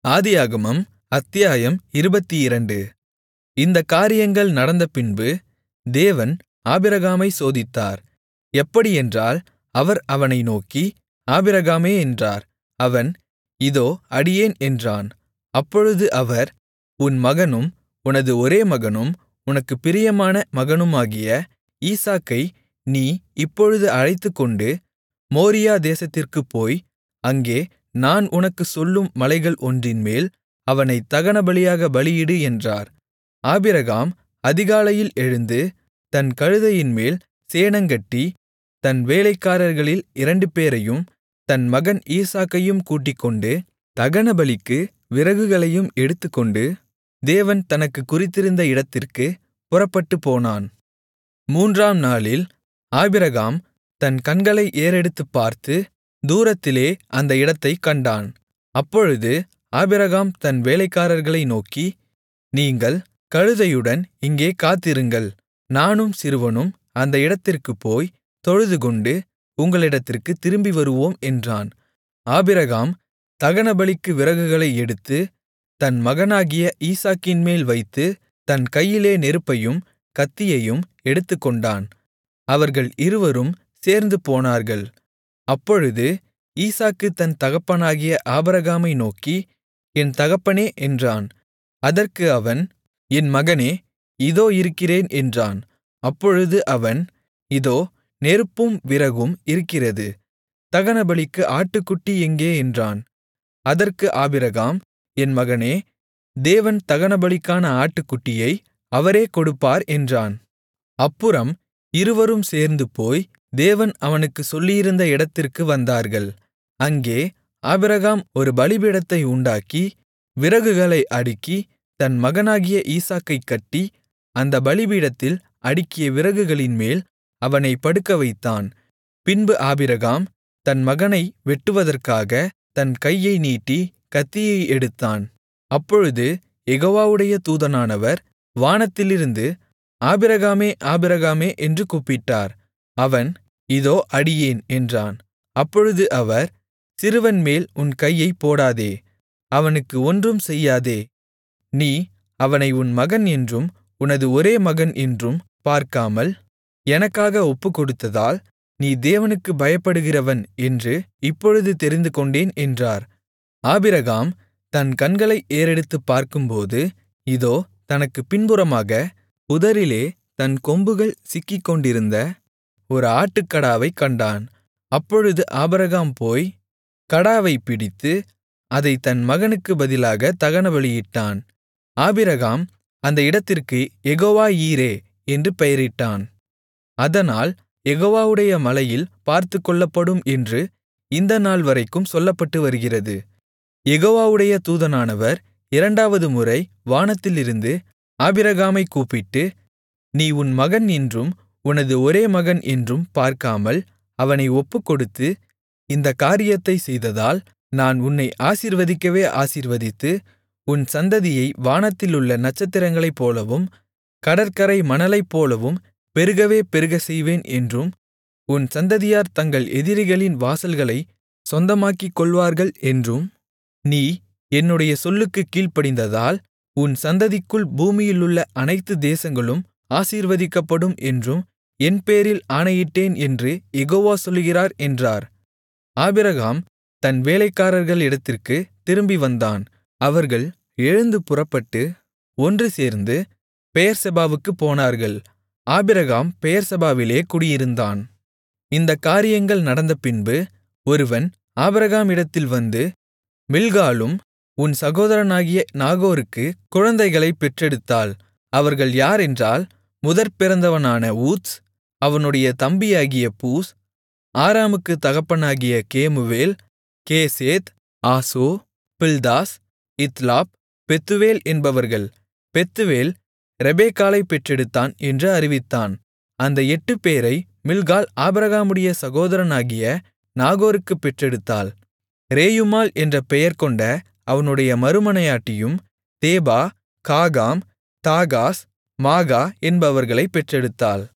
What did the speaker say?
ஆதியாகமம் அத்தியாயம் இருபத்திரண்டு இந்தக் காரியங்கள் நடந்தபின்பு தேவன் ஆபிரகாமைச் சோதித்தார் எப்படியென்றால் அவர் அவனை நோக்கி ஆபிரகாமே என்றார் அவன் இதோ அடியேன் என்றான் அப்பொழுது அவர் உன் மகனும் உனது ஒரே மகனும் உனக்குப் பிரியமான மகனுமாகிய ஈசாக்கை நீ இப்பொழுது அழைத்துக்கொண்டு மோரியா தேசத்திற்குப் போய் அங்கே நான் உனக்குச் சொல்லும் மலைகள் ஒன்றின்மேல் அவனைத் தகனபலியாகப் பலியிடு என்றார் ஆபிரகாம் அதிகாலையில் எழுந்து தன் கழுதையின்மேல் சேணங்கட்டி தன் வேலைக்காரர்களில் இரண்டுபேரையும் தன் மகன் ஈசாக்கையும் கூட்டிக்கொண்டு தகனபலிக்கு விறகுகளையும் எடுத்துக்கொண்டு தேவன் தனக்குக் குறித்திருந்த இடத்திற்குப் புறப்பட்டுப்போனான் மூன்றாம் நாளில் ஆபிரகாம் தன் கண்களை ஏறெடுத்துப் பார்த்து தூரத்திலே அந்த இடத்தைக் கண்டான் அப்பொழுது ஆபிரகாம் தன் வேலைக்காரர்களை நோக்கி நீங்கள் கழுதையுடன் இங்கே காத்திருங்கள் நானும் சிறுவனும் அந்த இடத்திற்குப் போய் தொழுதுகொண்டு உங்களிடத்திற்குத் திரும்பி வருவோம் என்றான் ஆபிரகாம் தகனபலிக்கு விறகுகளை எடுத்து தன் மகனாகிய ஈசாக்கின்மேல் வைத்து தன் கையிலே நெருப்பையும் கத்தியையும் எடுத்துக்கொண்டான் அவர்கள் இருவரும் சேர்ந்து போனார்கள் அப்பொழுது ஈசாக்கு தன் தகப்பனாகிய ஆபிரகாமை நோக்கி என் தகப்பனே என்றான் அதற்கு அவன் என் மகனே இதோ இருக்கிறேன் என்றான் அப்பொழுது அவன் இதோ நெருப்பும் விறகும் இருக்கிறது தகனபலிக்கு ஆட்டுக்குட்டி எங்கே என்றான் அதற்கு ஆபிரகாம் என் மகனே தேவன் தகனபலிக்கான ஆட்டுக்குட்டியை அவரே கொடுப்பார் என்றான் அப்புறம் இருவரும் சேர்ந்து போய் தேவன் அவனுக்குச் சொல்லியிருந்த இடத்திற்கு வந்தார்கள் அங்கே ஆபிரகாம் ஒரு பலிபீடத்தை உண்டாக்கி விறகுகளை அடுக்கி தன் மகனாகிய ஈசாக்கைக் கட்டி அந்த பலிபீடத்தில் அடுக்கிய விறகுகளின்மேல் அவனைப் படுக்கவைத்தான் பின்பு ஆபிரகாம் தன் மகனை வெட்டுவதற்காக தன் கையை நீட்டி கத்தியை எடுத்தான் அப்பொழுது யெகோவாவுடைய தூதனானவர் வானத்திலிருந்து ஆபிரகாமே ஆபிரகாமே என்று கூப்பிட்டார் அவன் இதோ அடியேன் என்றான் அப்பொழுது அவர் சிறுவன்மேல் உன் கையைப் போடாதே அவனுக்கு ஒன்றும் செய்யாதே நீ அவனை உன் மகன் என்றும் உனது ஒரே மகன் என்றும் பார்க்காமல் எனக்காக ஒப்புக்கொடுத்ததால் நீ தேவனுக்குப் பயப்படுகிறவன் என்று இப்பொழுது தெரிந்துகொண்டேன் என்றார் ஆபிரகாம் தன் கண்களை ஏறெடுத்துப் பார்க்கும்போது இதோ தனக்குப் பின்புறமாக புதரிலே தன் கொம்புகள் சிக்கிக்கொண்டிருந்த ஒரு ஆட்டுக்கடாவைக் கண்டான் அப்பொழுது ஆபிரகாம் போய் கடாவைப் பிடித்து அதைத் தன் மகனுக்கு பதிலாக தகனபலியிட்டான் ஆபிரகாம் அந்த இடத்திற்கு யெகோவா யீரே என்று பெயரிட்டான் அதனால் யெகோவாவுடைய மலையில் பார்த்துக்கொள்ளப்படும் என்று இந்த நாள்வரைக்கும் சொல்லப்பட்டு வருகிறது யெகோவாவுடைய தூதனானவர் இரண்டாவது முறை வானத்திலிருந்து ஆபிரகாமைக் கூப்பிட்டு நீ உன் மகன் என்றும் உனது ஒரே மகன் என்றும் பார்க்காமல் அவனை ஒப்புக்கொடுத்து இந்தக் காரியத்தைச் செய்ததால் நான் உன்னை ஆசீர்வதிக்கவே ஆசீர்வதித்து உன் சந்ததியை வானத்திலுள்ள நட்சத்திரங்களைப்போலவும் கடற்கரை மணலைப்போலவும் பெருகவே பெருகச் செய்வேன் என்றும் உன் சந்ததியார் தங்கள் எதிரிகளின் வாசல்களைச் சொந்தமாக்கிக் கொள்வார்கள் என்றும் நீ என்னுடைய சொல்லுக்குக் கீழ்ப்படிந்ததால் உன் சந்ததிக்குள் பூமியிலுள்ள அனைத்து தேசங்களும் ஆசீர்வதிக்கப்படும் என்றும் என்பேரில் ஆணையிட்டேன் என்று யெகோவா சொல்லுகிறார் என்றார் ஆபிரகாம் தன் வேலைக்காரர்களிடத்திற்கு திரும்பி வந்தான் அவர்கள் எழுந்து புறப்பட்டு ஒன்று சேர்ந்து பெயர்செபாவுக்குப் போனார்கள் ஆபிரகாம் பெயர்செபாவிலே குடியிருந்தான் இந்தக் காரியங்கள் நடந்தபின்பு ஒருவன் ஆபிரகாமிடத்தில் வந்து மில்காளும் உன் சகோதரனாகிய நாகோருக்கு குழந்தைகளைப் பெற்றெடுத்தாள் அவர்கள் யாரென்றால் முதற்பிறந்தவனான ஊத்ஸ் அவனுடைய தம்பியாகிய பூஸ் ஆராமுக்குத் தகப்பனாகிய கேமுவேல் கேசேத் ஆசோ பில்தாஸ் இத்லாப் பெத்துவேல் என்பவர்கள் பெத்துவேல் ரெபேக்காளைப் பெற்றெடுத்தான் என்று அறிவித்தான் அந்த எட்டுப்பேரை மில்காள் ஆபிரகாமுடைய சகோதரனாகிய நாகோருக்குப் பெற்றெடுத்தாள் ரேயுமாள் என்ற பெயர் கொண்ட அவனுடைய மறுமனையாட்டியும் தேபா காகாம் தாகாஸ் மாகா என்பவர்களைப் பெற்றெடுத்தாள்